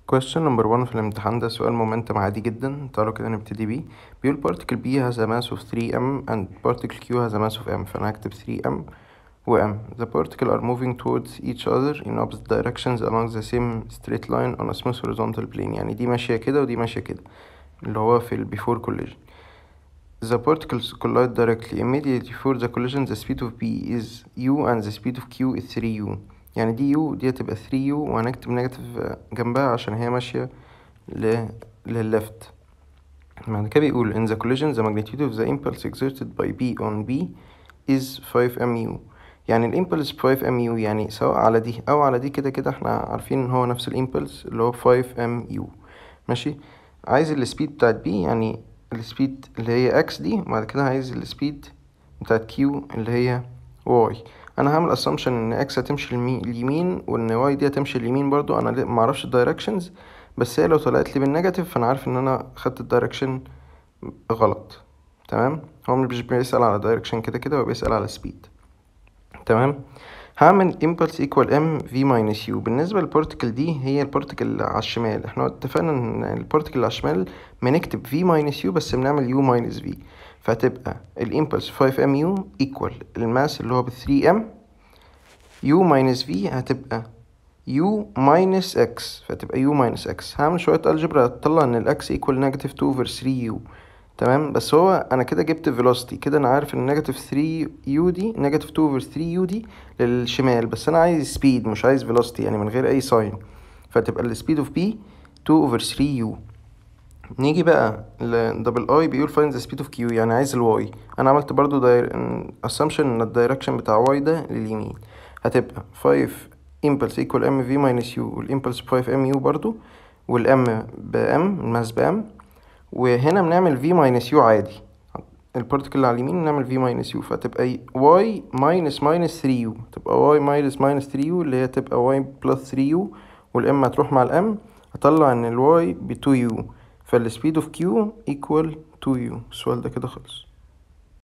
question number one في الامتحان ده سؤال مومنتم عادي جدا تعالوا كده نبتدي بيه بيقول particle B has a mass of 3m and particle Q has a mass of m فأنا هكتب 3m و m the particle are moving towards each other in opposite directions along the same straight line on a smooth horizontal plane يعني دي ماشية كده ودي ماشية كده اللي هو في ال before collision The particles collide directly immediately before the collision the speed of B is u and the speed of Q is 3u يعني دي u دي هتبقى 3u وهنكتب نيجاتيف جنبها عشان هي ماشية ل للليفت بعد كده بيقول in the collision the magnitude of the impulse exerted by B on B is 5mu يعني الامبلس 5mu يعني سواء على دي او على دي كده كده احنا عارفين ان هو نفس الامبلس اللي هو 5mu ماشي عايز السبيد بتاعت B يعني السبيد اللي هي x دي وبعد كده عايز السبيد بتاعت q اللي هي y انا هعمل assumption ان x هتمشي اليمين وان y دي هتمشي اليمين برضو انا معرفش الدايركشنز بس هي لو طلعت لي بالنيجاتيف فانا عارف ان انا خدت الدايركشن غلط تمام هو مش بيسأل على دايركشن كده كده هو بيسأل على سبيد تمام هعمل impulse equal m v minus u بالنسبة للبارتيكل دي هي البارتيكل على الشمال احنا اتفقنا ان البارتيكل على الشمال بنكتب v minus u بس بنعمل u minus v فهتبقى الامبلس 5mu equal الماس اللي هو ب 3m u minus v هتبقى u minus x فتبقى u minus x هعمل شوية الجبرا هتطلع ان الاكس equal negative 2 over 3u تمام بس هو انا كده جبت velocity كده انا عارف ان نيجاتيف 3 يو دي نيجاتيف 2 over 3 يو دي للشمال بس انا عايز سبيد مش عايز velocity يعني من غير اي ساين فتبقى السبيد اوف بي 2 over 3 يو نيجي بقى لدبل اي بيقول find the speed of q يعني عايز الواي انا عملت برضو داير... assumption ان الدايركشن بتاع y ده لليمين هتبقى 5 impulse equal m v minus u والimpulse 5 m u برضو والm ب m الماس ب m وهنا بنعمل v minus u عادي البارتيكل اللي على اليمين نعمل v minus u فتبقى y minus minus 3u تبقى y minus minus 3u اللي هي تبقى y plus 3u والm هتروح مع الm هطلع ان ال y ب 2u فالسبيد اوف q equal 2u السؤال ده كده خلص